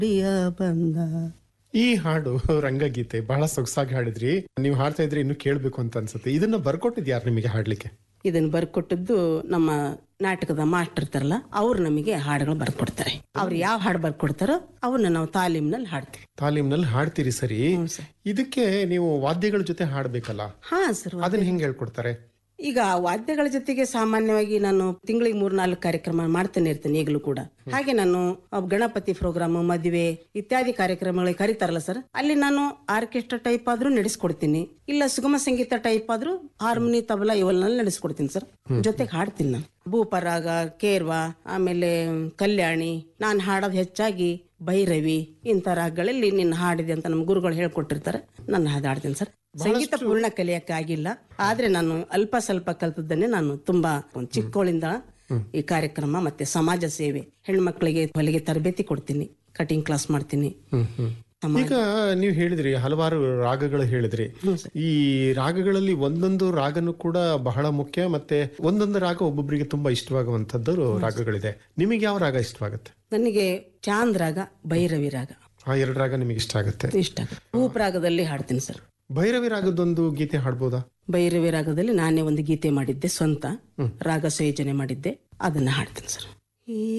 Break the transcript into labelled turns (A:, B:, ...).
A: ಪ್ರಿಯ ಬಂದ
B: ಈ ಹಾಡು ರಂಗಗೀತೆ ಬಹಳ ಸೊಗಸಾಗಿ ಹಾಡಿದ್ರಿ ನೀವು ಹಾಡ್ತಾ ಇದ್ರೆ ಇನ್ನು ಕೇಳ್ಬೇಕು ಅಂತ ಅನ್ಸುತ್ತೆ ಇದನ್ನ ಬರ್ಕೊಟ್ಟಿದ್ ಯಾರು ನಿಮಗೆ ಹಾಡ್ಲಿಕ್ಕೆ
A: ಇದನ್ನ ಬರ್ಕೊಟ್ಟದ್ದು ನಮ್ಮ ನಾಟಕದ ಮಾಸ್ಟರ್ ಇರ್ತಾರಲ್ಲ ಅವ್ರು ನಮಗೆ ಹಾಡುಗಳು ಬರ್ಕೊಡ್ತಾರೆ ಅವ್ರು ಯಾವ ಹಾಡು ಬರ್ಕೊಡ್ತಾರೋ ಅವನ್ನ ನಾವು ತಾಲೀಮ್ನಲ್ಲಿ ಹಾಡ್ತೀವಿ
B: ತಾಲೀಮ್ನಲ್ಲಿ ಹಾಡ್ತೀರಿ ಸರಿ
A: ಸರ್.
B: ಇದಕ್ಕೆ ನೀವು ವಾದ್ಯಗಳ ಜೊತೆ ಹಾಡ್ಬೇಕಲ್ಲ
A: ಹಾ ಸರ್
B: ಅದನ್ನ ಹೆಂಗ್ ಹೇಳ್ಕೊಡ್ತಾರೆ
A: ಈಗ ವಾದ್ಯಗಳ ಜೊತೆಗೆ ಸಾಮಾನ್ಯವಾಗಿ ನಾನು ತಿಂಗಳಿಗೆ ಮೂರ್ನಾಲ್ಕು ಕಾರ್ಯಕ್ರಮ ಮಾಡ್ತಾನೆ ಇರ್ತೇನೆ ಈಗಲೂ ಕೂಡ ಹಾಗೆ ನಾನು ಅಹ್, ಗಣಪತಿ ಪ್ರೋಗ್ರಾಮ್ ಮದುವೆ ಇತ್ಯಾದಿ ಕಾರ್ಯಕ್ರಮಗಳಿಗೆ ಕರೀತಾರಲ್ಲ ಸರ್ ಅಲ್ಲಿ ನಾನು ಆರ್ಕೆಸ್ಟ್ರಾ ಟೈಪ್ ಆದ್ರೂ ನಡೆಸ್ಕೊಡ್ತೀನಿ ಇಲ್ಲ ಸುಗಮ ಸಂಗೀತ ಟೈಪ್ ಆದ್ರೂ ಹಾರ್ಮೋನಿ ತಬಲಾ ಇವೆಲ್ಲ ನಡೆಸ್ಕೊಡ್ತೀನಿ ಸರ್ ಜೊತೆಗೆ ಹಾಡ್ತೀನಿ ನಾನು ಭೂಪರಾಗ ಕೇರ್ವಾ ಆಮೇಲೆ ಕಲ್ಯಾಣಿ ನಾನು ಹಾಡೋದು ಹೆಚ್ಚಾಗಿ ಭೈರವಿ ಇಂಥ ರಾಗಗಳಲ್ಲಿ ನಿನ್ನ ಹಾಡಿದೆ ಅಂತ ನಮ್ಮ ಗುರುಗಳು ಹೇಳ್ಕೊಟ್ಟಿರ್ತಾರೆ ನಾನು ಹಾಡಾಡ್ತೀನಿ ಸರ್ ಸಂಗೀತ ಪೂರ್ಣ ಕಲಿಯಕ್ಕಾಗಿಲ್ಲ ಆದ್ರೆ ನಾನು ಅಲ್ಪ ಸ್ವಲ್ಪ ಕಲ್ತದ್ದನ್ನೇ ನಾನು ತುಂಬಾ ಒಂದ್ ಚಿಕ್ಕವಳಿಂದ ಈ ಕಾರ್ಯಕ್ರಮ ಮತ್ತೆ ಸಮಾಜ ಸೇವೆ ಹೆಣ್ಮಕ್ಳಿಗೆ ಹೊಲಿಗೆ ತರಬೇತಿ ಕೊಡ್ತೀನಿ ಕಟಿಂಗ್ ಕ್ಲಾಸ್ ಮಾಡ್ತೀನಿ ಸಮಾಜ
B: ಈಗ ನೀವು ಹೇಳಿದ್ರಿ ಹಲವಾರು ರಾಗಗಳು ಹೇಳಿದ್ರಿ ಈ ರಾಗಗಳಲ್ಲಿ ಒಂದೊಂದು ರಾಗನು ಕೂಡ ಬಹಳ ಮುಖ್ಯ ಮತ್ತೆ ಒಂದೊಂದು ರಾಗ ಒಬ್ಬೊಬ್ಬರಿಗೆ ತುಂಬಾ ಇಷ್ಟವಾಗುವಂತದ್ದು ರಾಗಗಳಿದೆ ನಿಮಗೆ ಯಾವ ರಾಗ ಇಷ್ಟವಾಗುತ್ತೆ
A: ನನಗೆ ಚಾಂದ್ ರಾಗ ಭೈರವಿ ರಾಗ
B: ಆ ಎರಡು ರಾಗ ನಿಮಗೆ ಇಷ್ಟ ಆಗುತ್ತೆ
A: ಇಷ್ಟ ಆಗುತ್ತೆ ಹೂಪ್ ರಾಗದಲ್ಲಿ ಹಾಡ್ತೀನಿ ಸರ್
B: ಭೈರವಿ ರಾಗದೊಂದು ಗೀತೆ ಹಾಡ್ಬೋದಾ
A: ಭೈರವಿ ರಾಗದಲ್ಲಿ ನಾನೇ ಒಂದು ಗೀತೆ ಮಾಡಿದ್ದೆ ಸ್ವಂತ ರಾಗ ಸಂಯೋಜನೆ ಮಾಡಿದ್ದೆ ಅದನ್ನ ಹಾಡ್ತೀನಿ ಸರ್ ಈ